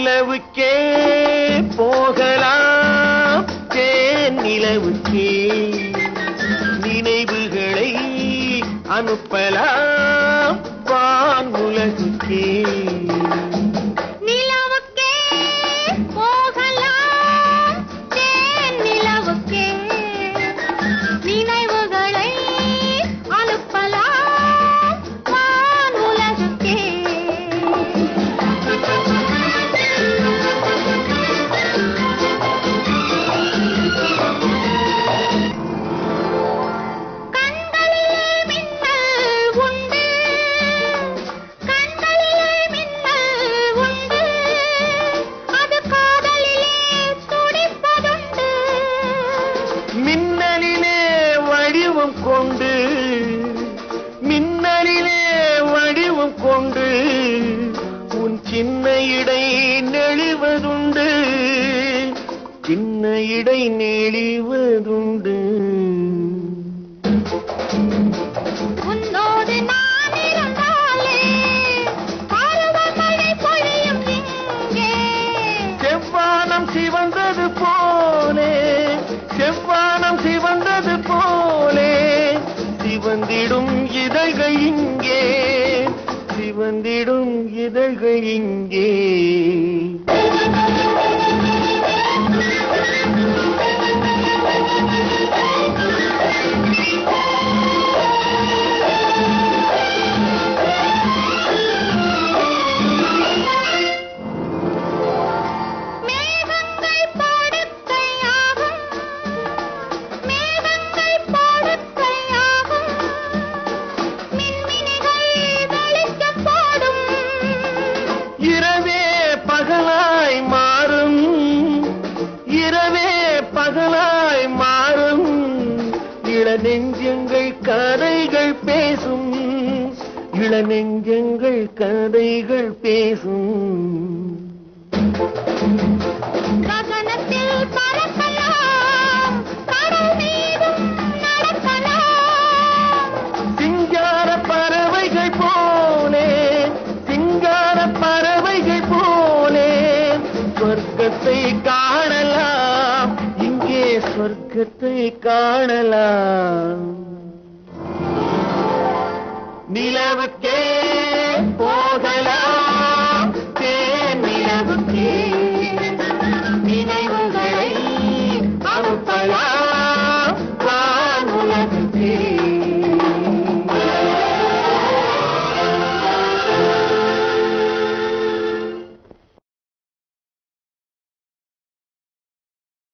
நிலவுக்கே போகலாம் தேன் நிலவுக்கே நினைவுகளை அனுப்பலாம் வான் உலகுக்கே நிலவுக்கே போகலாம் தேன் நிலவுக்கே நினைவுகளை அனுப்பலாம் வான் உலகுக்கே கண்களிலே மின்னல் உண்டு கண்களிலே மின்னல் உண்டு அது காதலிலே துடிப்பதுண்டு மின்னலிலே வடிவம் கொண்டு மின்னலிலே வடிவம் கொண்டு உன் சின்ன இடை நெளிவதுண்டு சின்ன இடை நெளிவதுண்டு உன்னோடு நான் இருந்தாலே பருவமழை பொழியும் இங்கே செவ்வானம் சிவந்தது போலே செவ்வானம் சிவந்தது போலே சிவந்திடும் இதழ்கள் இங்கே சிவந்திடும் இதழ்கள் இங்கே மேகங்கள் படுக்கையாகும் மேகங்கள் படுக்கையாகும் மின்மினிகள் வெளிச்சம் போடும் இரவே பகலாய் மாறும் இரவே பகலாய் மாறும் இளநெஞ்சங்கள் கதைகள் பேசும் இளநெஞ்சங்கள் கதைகள் பேசும் ககனத்தில் பறக்கலாம் கடல் மீதும் நடக்கலாம் சிங்கார பறவைகள் போலே சிங்கார பறவைகள் போலே சொர்க்கத்தை காணலாம் இங்கே சொர்க்கத்தை காணலாம் நிலவுக்கே